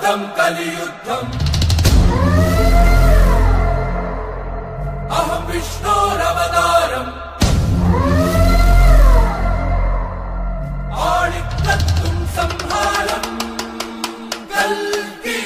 ప్రాణార్థం కలియుద్ధం అహం విష్ణోరవతారం ఆళికత్తుం సంహారం కల్కి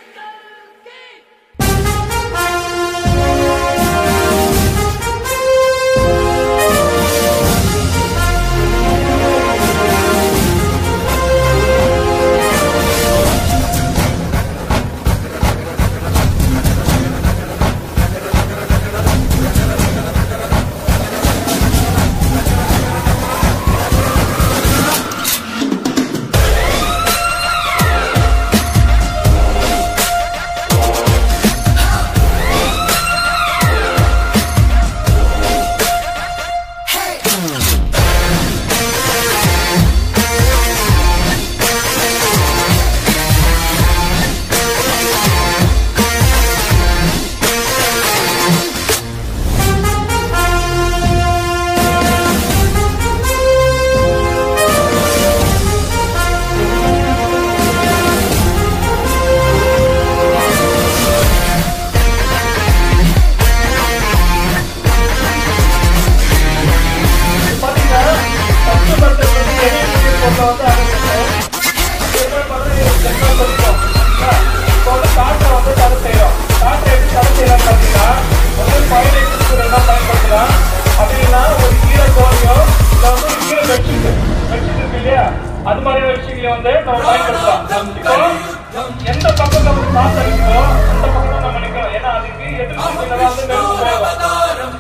பாத்தீங்கன்னா ஃபர்ஸ்ட் பர்சன் வந்து எரிய போட்டோ வந்து ஆரம்பிச்சோம் இப்போ வந்து ஜென்ரல் சொல்லிட்டோம் இப்போ வந்து காற்றை வந்து தடை செய்யறோம் காற்றை எப்படி தடை செய்யலாம் பார்த்தீங்கன்னா வந்து பயணிக்கு என்ன பயன்படுத்தலாம் அப்படின்னா ஒரு ஈர கோலையோ இல்லை வந்து ஒரு ஈர பெட்ஷீட் பெட்ஷீட் இருக்கு இல்லையா அது மாதிரியான விஷயங்களை வந்து நம்ம பயன்படுத்தலாம் இப்போ எந்த பக்கம் நமக்கு காற்று அடிக்குதோ அந்த பக்கம் தான் நம்ம நிற்கணும் ஏன்னா அதுக்கு எதிர்ப்பு வந்து நெருப்பு போகும் విష్ణోరవతారం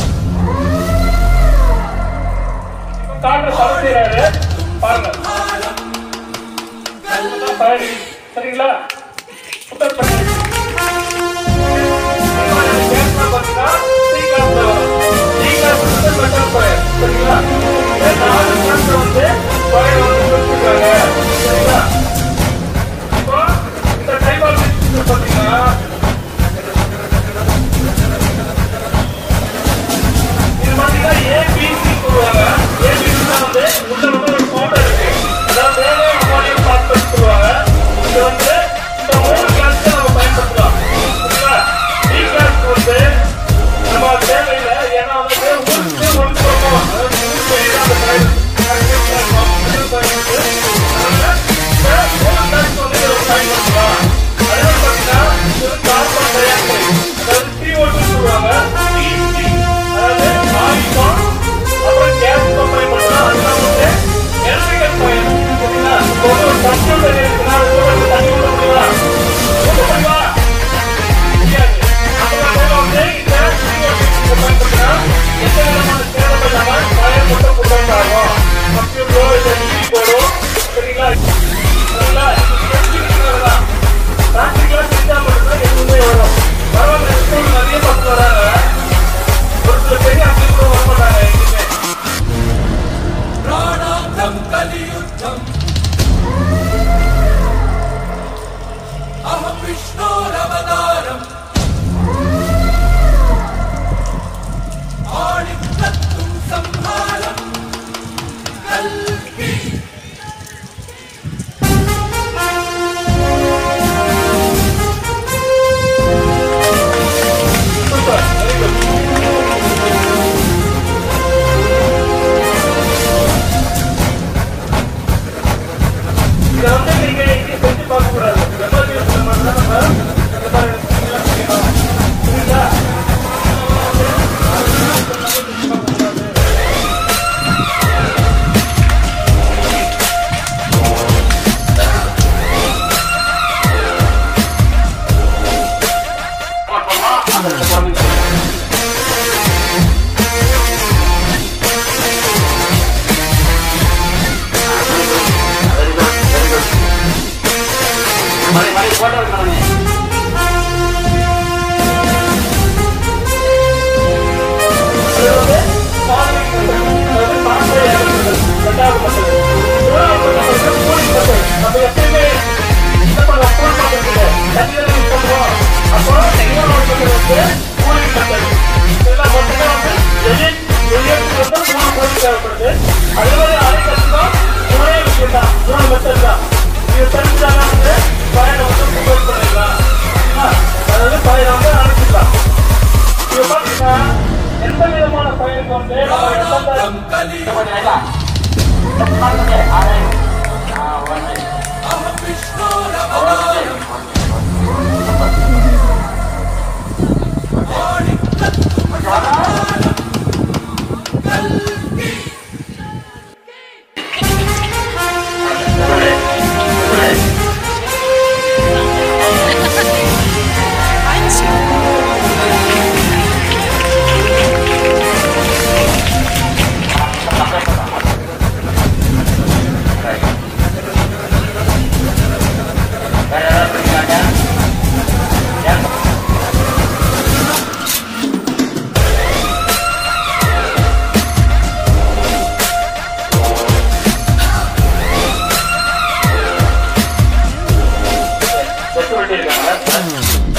காற்றை தடை செய்யறாரு பாருங்க இதுதான் பழனி சரிங்களா புத்தர் பழனி பேசலாம் பாத்தீங்கன்னா ஸ்ரீகாந்த் ஸ்ரீகாந்த் புத்தர் மெட்டல் கோயில் சரிங்களா இந்த நாலு பேர்த்த வந்து கோயில் வந்து கொடுத்துருக்காங்க சரிங்களா இப்போ இந்த ட்ரைபால் பாத்தீங்கன்னா இது பாத்தீங்கன்னா ஏபிசி சொல்லுவாங்க ஏபிசி வந்து உள்ள வந்து ஒரு கோட்டை இருக்கு அதாவது வேலை மாநிலம் பார்த்து சொல்லுவாங்க இது வந்து இந்த மூணு கிளாஸ் நம்ம பயன்படுத்தலாம் சரிங்களா டி கிளாஸ் வந்து நம்ம தேவையில்லை ஏன்னா வந்து ஊருக்கு ஒன்று போகணும் அதாவது ஊருக்கு ஏதாவது அந்த பயன் பயன்படுத்தலாம் அதே பாத்தீங்கன்னா இது கார்பன் டை ஆக்சைடு அதாவது CO2 சொல்லுவாங்க PCO அதாவது ஆயுதம் அப்புறம் கேஸ் பயன்படுத்தலாம் அதெல்லாம் வந்து எலக்ட்ரிக்கல் பயன் சரிங்களா இப்போ வந்து ஒரு கம்ப்யூட்டர் இருக்குன்னா அது கூட வந்து தண்ணி விட முடியுமா விட முடியுமா முடியாது அப்ப நம்ம வந்து இந்த CO2 பயன்படுத்தினா எந்த விதமான சேதம் இல்லாம பயன் மட்டும் கொடுத்தாங்க கம்ப்யூட்டரோ இல்லை டிவி போர்டோ சரிங்களா சரிங்களா இது தெரிஞ்சுக்கிறதுதான் பிராக்டிக்கலா செஞ்சா மட்டும்தான் எதுவுமே வரும் பரவாயில்ல ஸ்கூல் நிறைய பசங்க வராங்க ஒரு சில பெரிய அப்படி கூட வர மாட்டாங்க எங்கேயுமே ప్రాణార్థం కలియుద్ధం అహం విష్ణోరవతారం ఆళికత్తుం సంహారం కల్కి சூப்பர் வெரி குட் இதை வந்து நீங்க இங்கே செஞ்சு பார்க்க கூடாது எமர்ஜென்சில மட்டும் நம்ம இந்த மாதிரி விஷயங்கள்லாம் செய்யணும் புரியுதா அது வந்து ஃபார்மிங் அதாவது பாம்பை இறக்குதல் ரெண்டாவது மெத்தட் மூணாவது மெத்தட் வந்து கூலிங் மெத்தட் நம்ம எப்பயுமே என்ன பண்ணுவோம் கூல் பண்ணுறது தண்ணியில் யூஸ் பண்ணுவோம் அப்போ மூணாவது மெத்தட் வந்து கூலிங் மெத்தட் இதெல்லாம் மொத்தமாக வந்து எலிட் எலியட் வந்து மூணு பொருள் தேவைப்படுது அதே மாதிரி அரைக்கட்டும் மூணே விஷயம் தான் மூணு மெத்தட் தான் இது தெரிஞ்சாதான் வந்து பயணம் வந்து கலியுத்தம் கலியுத்தம் அகம் விஷ்ணோரவதாரம் ஆணிக்கத்தும் சம்ஹாரம் கல்கி செக்யூரிட்டி இருக்காங்க